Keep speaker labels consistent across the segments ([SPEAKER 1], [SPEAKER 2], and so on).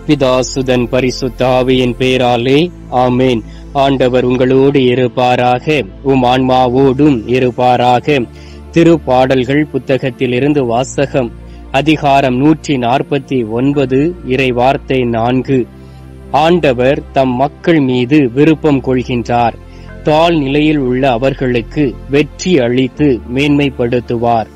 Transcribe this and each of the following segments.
[SPEAKER 1] பிதாசுதன் பரிசுத்தாவியின் பேராலே ஆமேன் ஆண்டவர் உங்களோடு இருப்பாராக உம் ஆன்மாவோடும் இருப்பாராக திருப்பாடல்கள் புத்தகத்திலிருந்து வாசகம் அதிகாரம் நூற்றி நாற்பத்தி ஒன்பது இறை வார்த்தை நான்கு ஆண்டவர் தம் மக்கள் மீது விருப்பம் கொள்கின்றார் தாழ் நிலையில் உள்ள அவர்களுக்கு வெற்றி அளித்து மேன்மைப்படுத்துவார்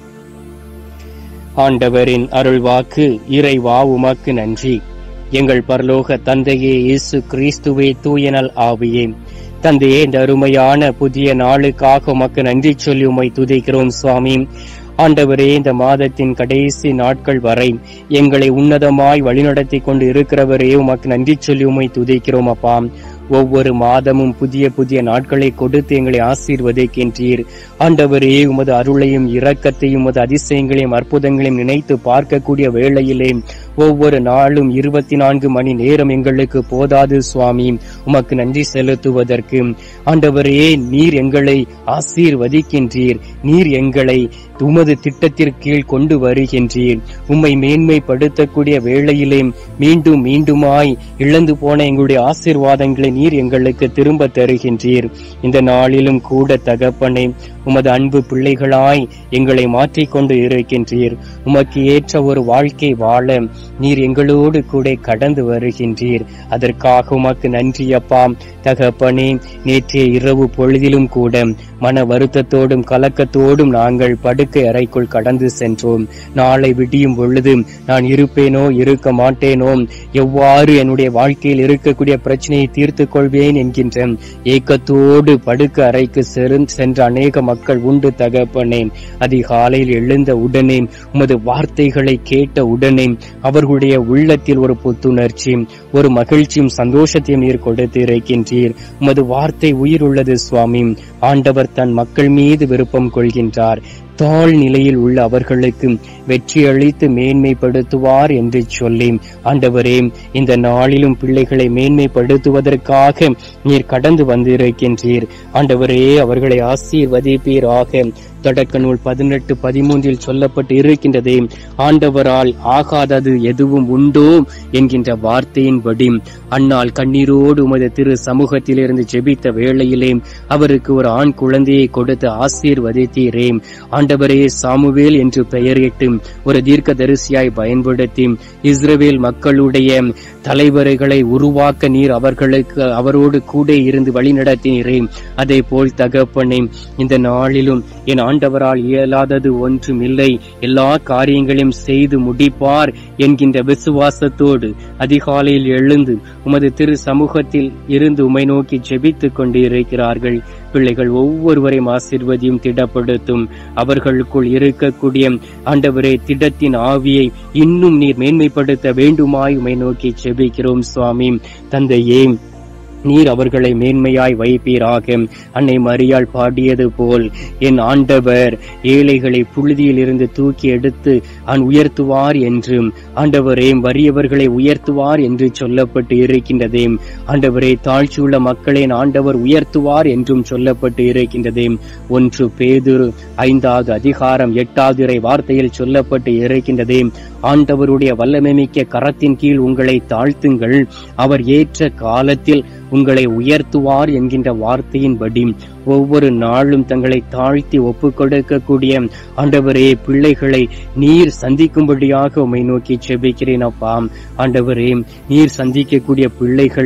[SPEAKER 1] ஆண்டவரின் அருள்வாக்கு இறைவா உமக்கு நன்றி எங்கள் பரலோக தந்தையே இயேசு கிறிஸ்துவே தூயனல் ஆவியே தந்தையே இந்த அருமையான புதிய நாளுக்காக உமக்கு நன்றி சொல்லி உம்மை துதிக்கிறோம் சுவாமி ஆண்டவரே இந்த மாதத்தின் கடைசி நாட்கள் வரை எங்களை உன்னதமாய் வழிநடத்தி கொண்டு இருக்கிறவரே உமக்கு நன்றி சொல்லி உம்மை துதிக்கிறோம் அப்பா ஒவ்வொரு மாதமும் புதிய புதிய நாட்களை கொடுத்து எங்களை ஆசீர்வதிக்கின்றீர் ஆண்டவரே உமது அருளையும் இரக்கத்தையும் உமது அதிசயங்களையும் அற்புதங்களையும் நினைத்து பார்க்கக்கூடிய வேளையிலே ஒவ்வொரு நாளும் இருபத்தி நான்கு மணி நேரம் எங்களுக்கு போதாது சுவாமி உமக்கு நன்றி செலுத்துவதற்கு ஆண்டவரே நீர் எங்களை ஆசீர்வதிக்கின்றீர் நீர் எங்களை உமது திட்டத்திற்கீழ் கொண்டு வருகின்றீர் உம்மை மேன்மைப்படுத்தக்கூடிய வேளையிலே மீண்டும் மீண்டுமாய் இழந்து போன எங்களுடைய ஆசீர்வாதங்களை நீர் எங்களுக்கு திரும்ப தருகின்றீர் இந்த நாளிலும் கூட தகப்பனே உமது அன்பு பிள்ளைகளாய் எங்களை மாற்றிக்கொண்டு இருக்கின்றீர் உமக்கு ஏற்ற ஒரு வாழ்க்கை வாழ நீர் எங்களோடு கூட கடந்து வருகின்றீர் அதற்காக உமக்கு நன்றி அப்பா தகப்பனே நேற்றைய இரவு பொழுதிலும் கூட மன வருத்தத்தோடும் கலக்கத்தோடும் நாங்கள் படுக்கை அறைக்குள் கடந்து சென்றோம் நாளை விடியும் பொழுது நான் இருப்பேனோ இருக்க மாட்டேனோ எவ்வாறு என்னுடைய வாழ்க்கையில் இருக்கக்கூடிய பிரச்சனையை தீர்த்து கொள்வேன் என்கின்ற ஏக்கத்தோடு படுக்க அறைக்கு சென்ற அநேக மக்கள் உண்டு தகப்பனே அதிகாலையில் எழுந்த உடனே உமது வார்த்தைகளை கேட்ட உடனே அவர்களுடைய உள்ளத்தில் ஒரு புத்துணர்ச்சி ஒரு மகிழ்ச்சியும் சந்தோஷத்தையும் நீர் கொடுத்து இருக்கின்றீர் உமது வார்த்தை உயிர் உள்ளது சுவாமி ஆண்டவர் தன் மக்கள் மீது விருப்பம் கொள்கின்றார் தாழ் நிலையில் உள்ள அவர்களுக்கு வெற்றி அளித்து மேன்மைப்படுத்துவார் என்று சொல்லி ஆண்டவரே இந்த நாளிலும் பிள்ளைகளை மேன்மைப்படுத்துவதற்காக நீர் கடந்து வந்திருக்கின்றீர் ஆண்டவரே அவர்களை ஆசீர்வதிப்பீராக தொடக்க நூல் பதினெட்டு பதிமூன்றில் சொல்லப்பட்டு இருக்கின்றதே ஆண்டவரால் ஆகாதது எதுவும் உண்டோ என்கின்ற வார்த்தையின்படி அன்னால் கண்ணீரோடு உமது திரு சமூகத்திலிருந்து ஜெபித்த வேளையிலே அவருக்கு ஒரு ஆண் குழந்தையை கொடுத்து ஆசீர்வதித்தீரே ஆண்டவரே சாமுவேல் என்று பெயரிட்டு ஒரு தீர்க்க தரிசியாய் பயன்படுத்தி இஸ்ரவேல் மக்களுடைய தலைவர்களை உருவாக்க நீர் அவர்களுக்கு அவரோடு கூட இருந்து வழிநடத்தினீரே அதே போல் தகப்பனே இந்த நாளிலும் என் ஆண்டவரால் இயலாதது ஒன்றும் இல்லை எல்லா காரியங்களையும் செய்து முடிப்பார் என்கின்ற விசுவாசத்தோடு அதிகாலையில் எழுந்து உமது திரு சமூகத்தில் இருந்து உமை நோக்கி ஜெபித்துக் கொண்டு இருக்கிறார்கள் பிள்ளைகள் ஒவ்வொருவரையும் ஆசிர்வதியும் திடப்படுத்தும் அவர்களுக்குள் இருக்கக்கூடிய ஆண்டவரே திடத்தின் ஆவியை இன்னும் நீர் மேன்மைப்படுத்த வேண்டுமாய் உமை நோக்கி ஜெபிக்கிறோம் சுவாமி தந்தையே நீர் அவர்களை மேன்மையாய் வைப்பீராக அன்னை மரியாள் பாடியது போல் என் ஆண்டவர் ஏழைகளை புழுதியில் இருந்து தூக்கி எடுத்து அவன் உயர்த்துவார் என்றும் ஆண்டவரே வறியவர்களை உயர்த்துவார் என்று சொல்லப்பட்டு இருக்கின்றதே ஆண்டவரே தாழ்ச்சியுள்ள மக்களை ஆண்டவர் உயர்த்துவார் என்றும் சொல்லப்பட்டு இருக்கின்றதே ஒன்று பேதுரு ஐந்தாவது அதிகாரம் எட்டாவது இறை வார்த்தையில் சொல்லப்பட்டு இருக்கின்றதே ஆண்டவருடைய வல்லமை மிக்க கரத்தின் கீழ் உங்களை தாழ்த்துங்கள் அவர் ஏற்ற காலத்தில் உங்களை உயர்த்துவார் என்கின்ற வார்த்தையின்படி ஒவ்வொரு நாளும் தங்களை தாழ்த்தி ஒப்புக் கொடுக்கக்கூடிய ஆண்டவரே பிள்ளைகளை நீர் சந்திக்கும்படியாக உம்மை நோக்கி செபிக்கிறேன் அப்பா ஆண்டவரே நீர் சந்திக்கக்கூடிய பிள்ளைகள்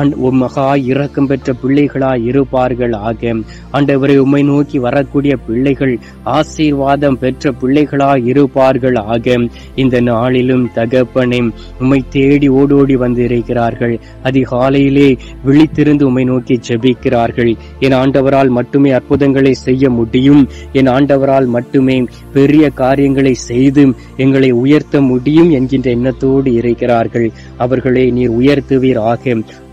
[SPEAKER 1] மகா இரக்கம் பெற்ற பிள்ளைகளாய் இருப்பார்கள் ஆக ஆண்டவரை உம்மை நோக்கி வரக்கூடிய பிள்ளைகள் ஆசீர்வாதம் பெற்ற பிள்ளைகளாய் இருப்பார்கள் ஆக இந்த நாளிலும் தகப்பனே உம்மை தேடி ஓடோடி வந்து இருக்கிறார்கள் அதிகாலையிலே விழித்திருந்து உம்மை நோக்கி ஜெபிக்கிறார்கள் என் ஆண்டவரால் மட்டுமே அற்புதங்களை செய்ய முடியும் என் ஆண்டவரால் மட்டுமே பெரிய காரியங்களை செய்து எங்களை உயர்த்த முடியும் என்கின்ற எண்ணத்தோடு இருக்கிறார்கள் அவர்களை நீர் உயர்த்துவீராக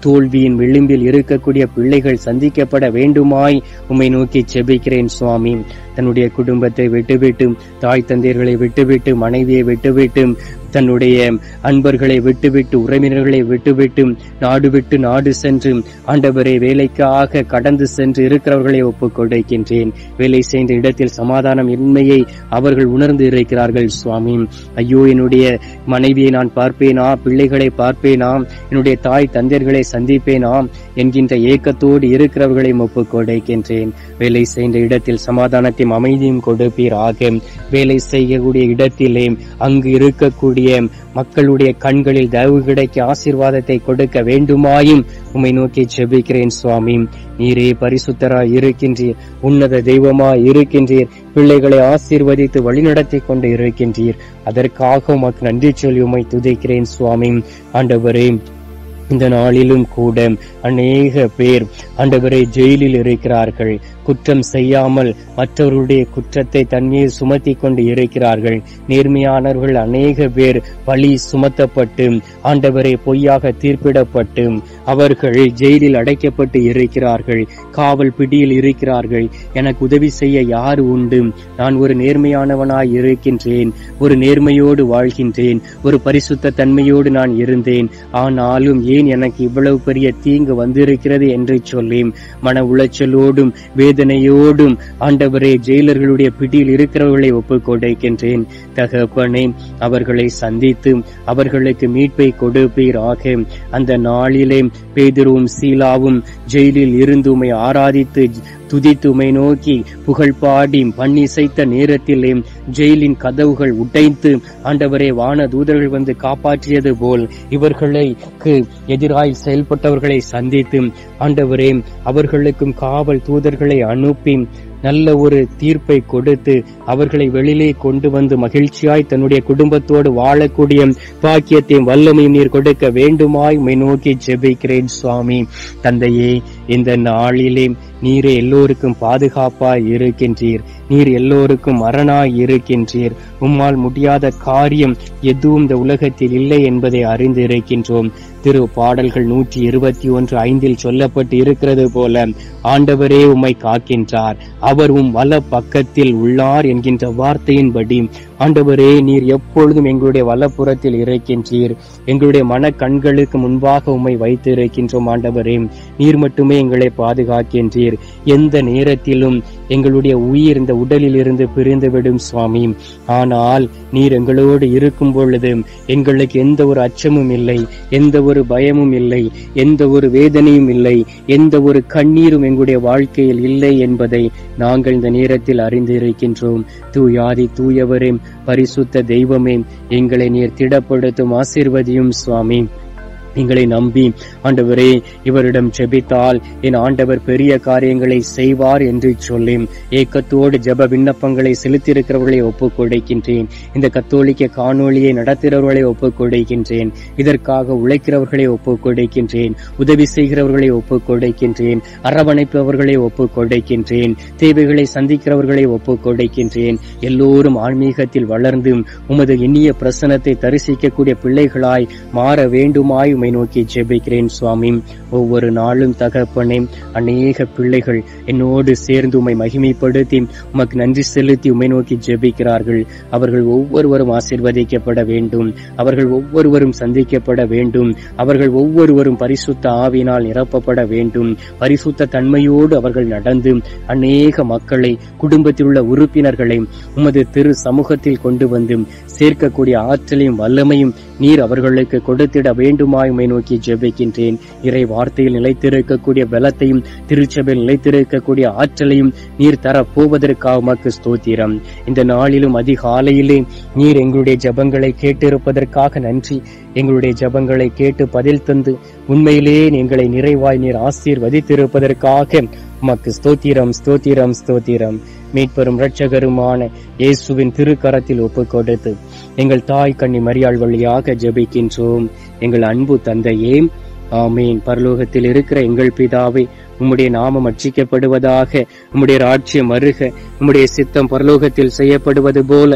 [SPEAKER 1] தோல்வியின் விளிம்பில் இருக்கக்கூடிய பிள்ளைகள் சந்திக்கப்பட வேண்டுமாய் உம்மை நோக்கி செபிக்கிறேன் சுவாமி தன்னுடைய குடும்பத்தை விட்டுவிட்டு தாய் தந்தையர்களை விட்டுவிட்டு மனைவியை விட்டுவிட்டு தன்னுடைய அன்பர்களை விட்டுவிட்டு உறவினர்களை விட்டுவிட்டு நாடு விட்டு நாடு சென்று ஆண்டவரை வேலைக்காக கடந்து சென்று இருக்கிறவர்களை ஒப்புக் கொடுக்கின்றேன் வேலை செய்த இடத்தில் சமாதானம் இன்மையை அவர்கள் உணர்ந்து இருக்கிறார்கள் சுவாமி ஐயோ என்னுடைய மனைவியை நான் பார்ப்பேனா பிள்ளைகளை பார்ப்பேனா என்னுடைய தாய் தந்தையர்களை சந்திப்பேனா என்கின்ற ஏக்கத்தோடு இருக்கிறவர்களை ஒப்புக் கொடுக்கின்றேன் வேலை செய்த இடத்தில் சமாதானத்தையும் அமைதியும் கொடுப்பீராக வேலை செய்யக்கூடிய இடத்திலே அங்கு இருக்கக்கூடிய மக்களுடைய கண்களில் தயவு கிடைக்க ஆசீர்வாதத்தை கொடுக்க வேண்டுமாயும் உம்மை நோக்கி செபிக்கிறேன் சுவாமி நீரே பரிசுத்தராய் இருக்கின்றீர் உன்னத தெய்வமாய் இருக்கின்றீர் பிள்ளைகளை ஆசீர்வதித்து வழிநடத்தி கொண்டு இருக்கின்றீர் அதற்காக உமக்கு நன்றி சொல்லி உம்மை துதிக்கிறேன் சுவாமி ஆண்டவரே இந்த நாளிலும் கூட அநேக பேர் ஆண்டவரை ஜெயிலில் இருக்கிறார்கள் குற்றம் செய்யாமல் மற்றவர்களுடைய குற்றத்தை தன்மீது சுமத்தி கொண்டு இருக்கிறார்கள் நேர்மையானவர்கள் அநேக பேர் பழி சுமத்தப்பட்டு ஆண்டவரை பொய்யாக தீர்ப்பிடப்பட்டு அவர்கள் ஜெயிலில் அடைக்கப்பட்டு இருக்கிறார்கள் காவல் பிடியில் இருக்கிறார்கள் எனக்கு உதவி செய்ய யார் உண்டு நான் ஒரு நேர்மையானவனாய் இருக்கின்றேன் ஒரு நேர்மையோடு வாழ்கின்றேன் ஒரு பரிசுத்த தன்மையோடு நான் இருந்தேன் ஆனாலும் ஏன் எனக்கு இவ்வளவு பெரிய தீங்கு வந்திருக்கிறது என்று சொல்லி மன உளைச்சலோடும் வேதனையோடும் ஆண்டவரே ஜெயிலர்களுடைய பிடியில் இருக்கிறவர்களை ஒப்புக் கொடுக்கின்றேன் தகப்பனே அவர்களை சந்தித்து அவர்களுக்கு மீட்பை கொடுப்பீராக அந்த நாளிலே பேதுருவும் சீலாவும் ஜெயிலில் இருந்து உமை ஆராதித்து துதித்து உமை நோக்கி புகழ் பாடி பண்ணிசைத்த நேரத்திலே ஜெயிலின் கதவுகள் உடைத்து ஆண்டவரே வான தூதர்கள் வந்து காப்பாற்றியது போல் இவர்களுக்கு எதிராய் செயல்பட்டவர்களை சந்தித்து ஆண்டவரே அவர்களுக்கும் காவல் தூதர்களை அனுப்பி நல்ல ஒரு தீர்ப்பை கொடுத்து அவர்களை வெளியிலே கொண்டு வந்து மகிழ்ச்சியாய் தன்னுடைய குடும்பத்தோடு வாழக்கூடிய பாக்கியத்தையும் வல்லமையும் நீர் கொடுக்க வேண்டுமாய் மை நோக்கி ஜெபிக்கிறேன் சுவாமி தந்தையே இந்த நாளிலே நீரே எல்லோருக்கும் பாதுகாப்பாய் இருக்கின்றீர் நீர் எல்லோருக்கும் அரணாய் இருக்கின்றீர் உம்மால் முடியாத காரியம் எதுவும் இந்த உலகத்தில் இல்லை என்பதை அறிந்து இருக்கின்றோம் திரு பாடல்கள் நூற்றி இருபத்தி ஒன்று ஐந்தில் சொல்லப்பட்டு இருக்கிறது போல ஆண்டவரே உம்மை காக்கின்றார் அவர் உம் வல பக்கத்தில் உள்ளார் என்கின்ற வார்த்தையின்படி ஆண்டவரே நீர் எப்பொழுதும் எங்களுடைய வலப்புறத்தில் இருக்கின்றீர் எங்களுடைய மன கண்களுக்கு முன்பாக உம்மை வைத்து இருக்கின்றோம் ஆண்டவரே நீர் மட்டுமே எங்களை பாதுகாக்கின்றீர் எந்த நேரத்திலும் எங்களுடைய உயிர் இந்த உடலில் இருந்து பிரிந்துவிடும் சுவாமி ஆனால் நீர் எங்களோடு இருக்கும் பொழுது எங்களுக்கு எந்த ஒரு அச்சமும் இல்லை எந்த ஒரு பயமும் இல்லை எந்த ஒரு வேதனையும் இல்லை எந்த ஒரு கண்ணீரும் எங்களுடைய வாழ்க்கையில் இல்லை என்பதை நாங்கள் இந்த நேரத்தில் அறிந்து இருக்கின்றோம் தூயாதி தூயவரே பரிசுத்த தெய்வமே எங்களை நீர் திடப்படுத்தும் ஆசீர்வதியும் சுவாமி எங்களை நம்பி ஆண்டவரே இவரிடம் ஜெபித்தால் என் ஆண்டவர் பெரிய காரியங்களை செய்வார் என்று சொல்லி ஏக்கத்தோடு ஜெப விண்ணப்பங்களை செலுத்தியிருக்கிறவர்களை ஒப்புக் கொடுக்கின்றேன் இந்த கத்தோலிக்க காணொளியை நடத்துகிறவர்களை ஒப்புக் கொடுக்கின்றேன் இதற்காக உழைக்கிறவர்களை ஒப்புக் கொடுக்கின்றேன் உதவி செய்கிறவர்களை ஒப்புக் கொடுக்கின்றேன் அரவணைப்பவர்களை ஒப்புக் கொடுக்கின்றேன் தேவைகளை சந்திக்கிறவர்களை ஒப்புக் கொடுக்கின்றேன் எல்லோரும் ஆன்மீகத்தில் வளர்ந்து உமது இனிய பிரசனத்தை தரிசிக்கக்கூடிய பிள்ளைகளாய் மாற வேண்டுமாய் உம்மை நோக்கி ஜெபிக்கிறேன் சுவாமி ஒவ்வொரு நாளும் தகப்பனே அநேக பிள்ளைகள் என்னோடு சேர்ந்து உம்மை மகிமைப்படுத்தி உமக்கு நன்றி செலுத்தி உம்மை நோக்கி ஜெபிக்கிறார்கள் அவர்கள் ஒவ்வொருவரும் ஆசீர்வதிக்கப்பட வேண்டும் அவர்கள் ஒவ்வொருவரும் சந்திக்கப்பட வேண்டும் அவர்கள் ஒவ்வொருவரும் பரிசுத்த ஆவினால் நிரப்பப்பட வேண்டும் பரிசுத்த தன்மையோடு அவர்கள் நடந்து அநேக மக்களை குடும்பத்தில் உள்ள உறுப்பினர்களை உமது திரு சமூகத்தில் கொண்டு வந்து சேர்க்கக்கூடிய ஆற்றலையும் வல்லமையும் நீர் அவர்களுக்கு கொடுத்திட வேண்டுமாய் உம்மை நோக்கி ஜெபிக்கின்றேன் இறை வார்த்தையில் நிலைத்திருக்கக்கூடிய பலத்தையும் திருச்சபையில் நிலைத்திருக்கக்கூடிய ஆற்றலையும் நீர் தர போவதற்காக உமக்கு ஸ்தோத்திரம் இந்த நாளிலும் அதிகாலையிலே நீர் எங்களுடைய ஜெபங்களை கேட்டிருப்பதற்காக நன்றி எங்களுடைய ஜெபங்களை கேட்டு பதில் தந்து உண்மையிலேயே எங்களை நிறைவாய் நீர் ஆசீர்வதித்திருப்பதற்காக உமக்கு ஸ்தோத்திரம் ஸ்தோத்திரம் ஸ்தோத்திரம் மீட்பெரும் இரட்சகருமான இயேசுவின் திருக்கரத்தில் ஒப்புக் கொடுத்து எங்கள் தாய் கன்னி மரியாள் வழியாக ஜெபிக்கின்றோம் எங்கள் அன்பு தந்தையே ஆமீன் பரலோகத்தில் இருக்கிற எங்கள் பிதாவே உம்முடைய நாமம் அர்ச்சிக்கப்படுவதாக உம்முடைய ராட்சியம் அருக உம்முடைய சித்தம் பரலோகத்தில் செய்யப்படுவது போல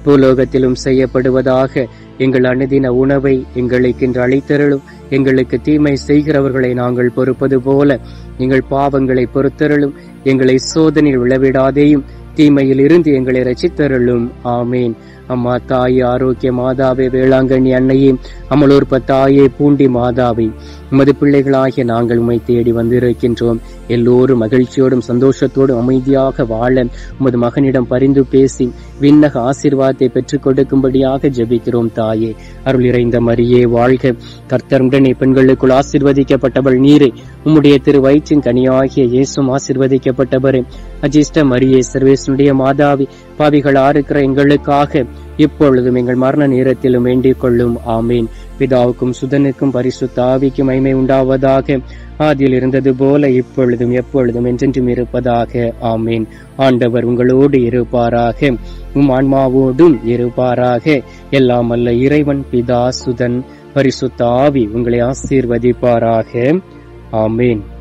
[SPEAKER 1] பூலோகத்திலும் செய்யப்படுவதாக எங்கள் அனுதின உணவை எங்களுக்கு இன்று அளித்தருளும் எங்களுக்கு தீமை செய்கிறவர்களை நாங்கள் பொறுப்பது போல எங்கள் பாவங்களை பொறுத்தருளும் எங்களை சோதனையில் விழவிடாதேயும் தீமையில் இருந்து எங்களை ரசித்தருளும் ஆமேன் அம்மா தாயே ஆரோக்கிய மாதாவே வேளாங்கண்ணி அன்னையே அமலூர்ப தாயே பூண்டி மாதாவே உமது பிள்ளைகளாகிய நாங்கள் உம்மை தேடி வந்திருக்கின்றோம் எல்லோரும் மகிழ்ச்சியோடும் சந்தோஷத்தோடும் அமைதியாக வாழ உமது மகனிடம் பரிந்து பேசி விண்ணக ஆசீர்வாதத்தை பெற்றுக் கொடுக்கும்படியாக ஜெபிக்கிறோம் தாயே அருள் இறைந்த மரியே வாழ்க கர்த்தருடனே பெண்களுக்குள் ஆசீர்வதிக்கப்பட்டவள் நீரே உம்முடைய திரு வயிற்றின் கனியாகிய இயேசும் ஆசீர்வதிக்கப்பட்டவரே அஜிஷ்ட மரியே சர்வேசனுடைய மாதாவி பாவிகளா இருக்கிற எங்களுக்காக இப்பொழுதும் எங்கள் மரண நேரத்திலும் வேண்டிக் கொள்ளும் ஆமீன் பிதாவுக்கும் சுதனுக்கும் பரிசுத்த ஆவிக்கும் மைமை உண்டாவதாக ஆதியில் இருந்தது போல இப்பொழுதும் எப்பொழுதும் என்றென்றும் இருப்பதாக ஆமீன் ஆண்டவர் உங்களோடு இருப்பாராக உம் ஆன்மாவோடும் இருப்பாராக எல்லாம் அல்ல இறைவன் பிதா சுதன் பரிசுத்த ஆவி உங்களை ஆசீர்வதிப்பாராக ஆமீன்